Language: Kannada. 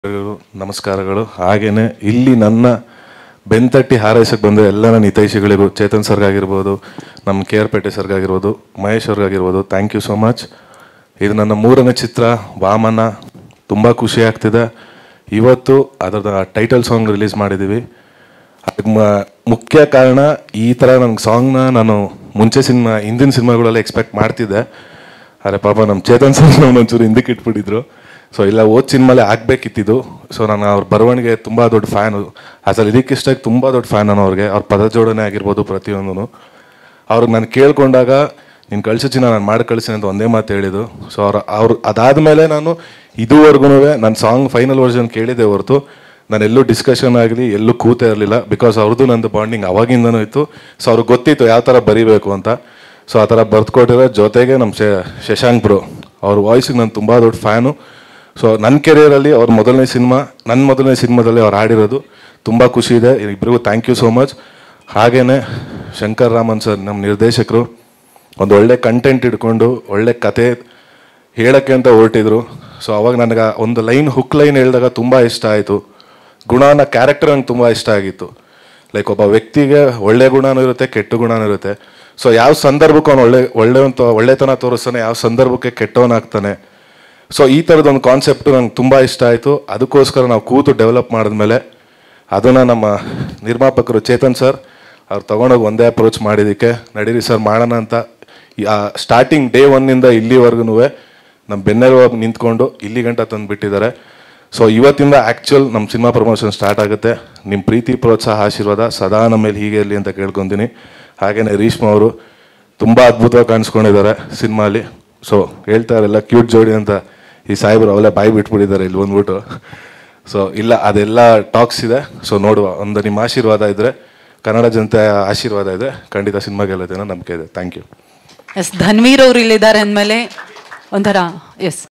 ಎಲ್ಲರಿಗೂ ನಮಸ್ಕಾರಗಳು ಹಾಗೇನೆ ಇಲ್ಲಿ ನನ್ನ ಬೆನ್ತಟ್ಟಿ ಹಾರೈಸಕ್ಕೆ ಬಂದ ಎಲ್ಲ ನನ್ನ ಹಿತೈಷಿಗಳಿಗೂ ಚೇತನ್ ಸರ್ಗಾಗಿರ್ಬೋದು ನಮ್ಮ ಕೆ ಆರ್ ಪೇಟೆ ಸರ್ಗಾಗಿರ್ಬೋದು ಮಹೇಶ್ ಅವ್ರಿಗಾಗಿರ್ಬೋದು ಥ್ಯಾಂಕ್ ಯು ಸೋ ಮಚ್ ಇದು ನನ್ನ ಮೂರನೇ ಚಿತ್ರ ವಾಮನ ತುಂಬ ಖುಷಿ ಆಗ್ತಿದೆ ಇವತ್ತು ಅದರ ಟೈಟಲ್ ಸಾಂಗ್ ರಿಲೀಸ್ ಮಾಡಿದ್ದೀವಿ ಅದಕ್ಕೆ ಮ- ಮುಖ್ಯ ಕಾರಣ ಈ ಥರ ನನಗೆ ಸಾಂಗ್ನ ನಾನು ಮುಂಚೆ ಸಿನಿಮಾ ಹಿಂದಿನ ಸಿನಿಮಾಗಳೆಲ್ಲ ಎಕ್ಸ್ಪೆಕ್ಟ್ ಮಾಡ್ತಿದ್ದೆ ಆದರೆ ಪಾಪ ನಮ್ಮ ಚೇತನ್ ಸರ್ ನಾವು ಒಂಚೂರು ಹಿಂದಕ್ಕೆ ಇಟ್ಬಿಟ್ಟಿದ್ರು ಸೊ ಇಲ್ಲ ಓದ್ ಸಿನಿಮಾಲೇ ಆಗಬೇಕಿತ್ತಿದ್ದು ಸೊ ನಾನು ಅವ್ರ ಬರವಣಿಗೆ ತುಂಬ ದೊಡ್ಡ ಫ್ಯಾನು ಅಸಲು ಇದಕ್ಕಿಷ್ಟಾಗಿ ತುಂಬ ದೊಡ್ಡ ಫ್ಯಾನ್ ನಾನು ಅವ್ರಿಗೆ ಅವ್ರ ಪದ ಜೋಡಣೆ ಆಗಿರ್ಬೋದು ಪ್ರತಿಯೊಂದೂ ಅವ್ರಿಗೆ ನಾನು ಕೇಳ್ಕೊಂಡಾಗ ನೀನು ಕಳ್ಸಿನ ನಾನು ಮಾಡಿ ಕಳಿಸ್ತೀನಿ ಅಂತ ಒಂದೇ ಮಾತು ಹೇಳಿದ್ದು ಸೊ ಅವ್ರು ಅವ್ರು ಅದಾದಮೇಲೆ ನಾನು ಇದುವರೆಗೂ ನನ್ನ ಸಾಂಗ್ ಫೈನಲ್ ವರ್ಷನ್ ಕೇಳಿದೆ ಹೊರತು ನಾನು ಎಲ್ಲೂ ಡಿಸ್ಕಷನ್ ಆಗಲಿ ಎಲ್ಲೂ ಕೂತೇ ಇರಲಿಲ್ಲ ಬಿಕಾಸ್ ಅವ್ರದ್ದು ನಂದು ಬಾಂಡಿಂಗ್ ಅವಾಗಿಂದನೂ ಇತ್ತು ಸೊ ಅವ್ರಿಗೆ ಗೊತ್ತಿತ್ತು ಯಾವ ಥರ ಬರಿಬೇಕು ಅಂತ ಸೊ ಆ ಥರ ಬರ್ದ್ಕೊಟ್ಟಿರೋ ಜೊತೆಗೆ ನಮ್ಮ ಶೆ- ಶಶಾಂಕ್ ಬ್ರೋ ಅವ್ರ ವಾಯ್ಸಿಗೆ ನಾನು ತುಂಬ ದೊಡ್ಡ ಫ್ಯಾನು ಸೊ ನನ್ನ ಕೆರಿಯರಲ್ಲಿ ಅವ್ರ ಮೊದಲನೇ ಸಿನಿಮಾ ನನ್ನ ಮೊದಲನೇ ಸಿನಿಮಾದಲ್ಲಿ ಅವ್ರು ಆಡಿರೋದು ತುಂಬ ಖುಷಿ ಇದೆ ಇಬ್ಬರಿಗೂ ಥ್ಯಾಂಕ್ ಯು ಸೋ ಮಚ್ ಹಾಗೇನೆ ಶಂಕರ್ ರಾಮನ್ ಸರ್ ನಮ್ಮ ನಿರ್ದೇಶಕರು ಒಂದು ಒಳ್ಳೆ ಕಂಟೆಂಟ್ ಇಟ್ಕೊಂಡು ಒಳ್ಳೆ ಕತೆ ಹೇಳಕ್ಕೆ ಅಂತ ಹೊರಟಿದ್ರು ಸೊ ಅವಾಗ ನನಗೆ ಒಂದು ಲೈನ್ ಹುಕ್ ಲೈನ್ ಹೇಳಿದಾಗ ತುಂಬ ಇಷ್ಟ ಆಯಿತು ಗುಣನ ಕ್ಯಾರೆಕ್ಟರ್ ನಂಗೆ ತುಂಬ ಇಷ್ಟ ಆಗಿತ್ತು ಲೈಕ್ ಒಬ್ಬ ವ್ಯಕ್ತಿಗೆ ಒಳ್ಳೆ ಗುಣನೂ ಇರುತ್ತೆ ಕೆಟ್ಟ ಗುಣನೂ ಇರುತ್ತೆ ಸೊ ಯಾವ ಸಂದರ್ಭಕ್ಕೆ ಅವ್ನು ಒಳ್ಳೆ ಒಳ್ಳೆವಂತ ಒಳ್ಳೆತನ ತೋರಿಸ್ತಾನೆ ಯಾವ ಸಂದರ್ಭಕ್ಕೆ ಕೆಟ್ಟವನಾಗ್ತಾನೆ ಸೊ ಈ ಥರದ್ದು ಒಂದು ಕಾನ್ಸೆಪ್ಟ್ ನಂಗೆ ತುಂಬ ಇಷ್ಟ ಆಯಿತು ಅದಕ್ಕೋಸ್ಕರ ನಾವು ಕೂತು ಡೆವಲಪ್ ಮಾಡಿದ್ಮೇಲೆ ಅದನ್ನು ನಮ್ಮ ನಿರ್ಮಾಪಕರು ಚೇತನ್ ಸರ್ ಅವ್ರು ತೊಗೊಂಡೋಗಿ ಒಂದೇ ಅಪ್ರೋಚ್ ಮಾಡಿದ್ದಕ್ಕೆ ನಡೀರಿ ಸರ್ ಮಾಡೋಣ ಅಂತ ಸ್ಟಾರ್ಟಿಂಗ್ ಡೇ ಒನ್ನಿಂದ ಇಲ್ಲಿವರೆಗೂ ನಮ್ಮ ಬೆನ್ನೆಲುಬಾಗಿ ನಿಂತ್ಕೊಂಡು ಇಲ್ಲಿ ಗಂಟ ತಂದು ಬಿಟ್ಟಿದ್ದಾರೆ ಸೊ ಇವತ್ತಿಂದ ಆ್ಯಕ್ಚುಯಲ್ ನಮ್ಮ ಸಿನಿಮಾ ಪ್ರಮೋಷನ್ ಸ್ಟಾರ್ಟ್ ಆಗುತ್ತೆ ನಿಮ್ಮ ಪ್ರೀತಿ ಪ್ರೋತ್ಸಾಹ ಆಶೀರ್ವಾದ ಸದಾ ನಮ್ಮ ಮೇಲೆ ಹೀಗೆ ಇರಲಿ ಅಂತ ಕೇಳ್ಕೊತೀನಿ ಹಾಗೆಯೇ ರೀಶ್ಮಾ ಅವರು ತುಂಬ ಅದ್ಭುತವಾಗಿ ಕಾಣಿಸ್ಕೊಂಡಿದ್ದಾರೆ ಸಿನಿಮಾಲಿ ಸೊ ಹೇಳ್ತಾರಲ್ಲ ಕ್ಯೂಟ್ ಜೋಡಿ ಅಂತ ಈ ಸಾಹೇಬರು ಅವೆಲ್ಲ ಬಾಯಿ ಬಿಟ್ಬಿಟ್ಟಿದ್ದಾರೆ ಇಲ್ಲಿ ಬಂದ್ಬಿಟ್ಟು ಸೊ ಇಲ್ಲ ಅದೆಲ್ಲ ಟಾಕ್ಸ್ ಇದೆ ಸೊ ನೋಡುವ ಒಂದು ನಿಮ್ಮ ಆಶೀರ್ವಾದ ಇದ್ದರೆ ಕನ್ನಡ ಜನತೆ ಆಶೀರ್ವಾದ ಇದೆ ಖಂಡಿತ ಸಿನಿಮಾ ಗೆಲ್ಲುತ್ತೆ ಅನ್ನೋ ನಂಬಿಕೆ ಇದೆ ಥ್ಯಾಂಕ್ ಯು ಎಸ್ ಧನ್ವೀರ್ ಅವ್ರು ಇಲ್ಲಿದ್ದಾರೆ ಅಂದಮೇಲೆ ಒಂಥರ ಎಸ್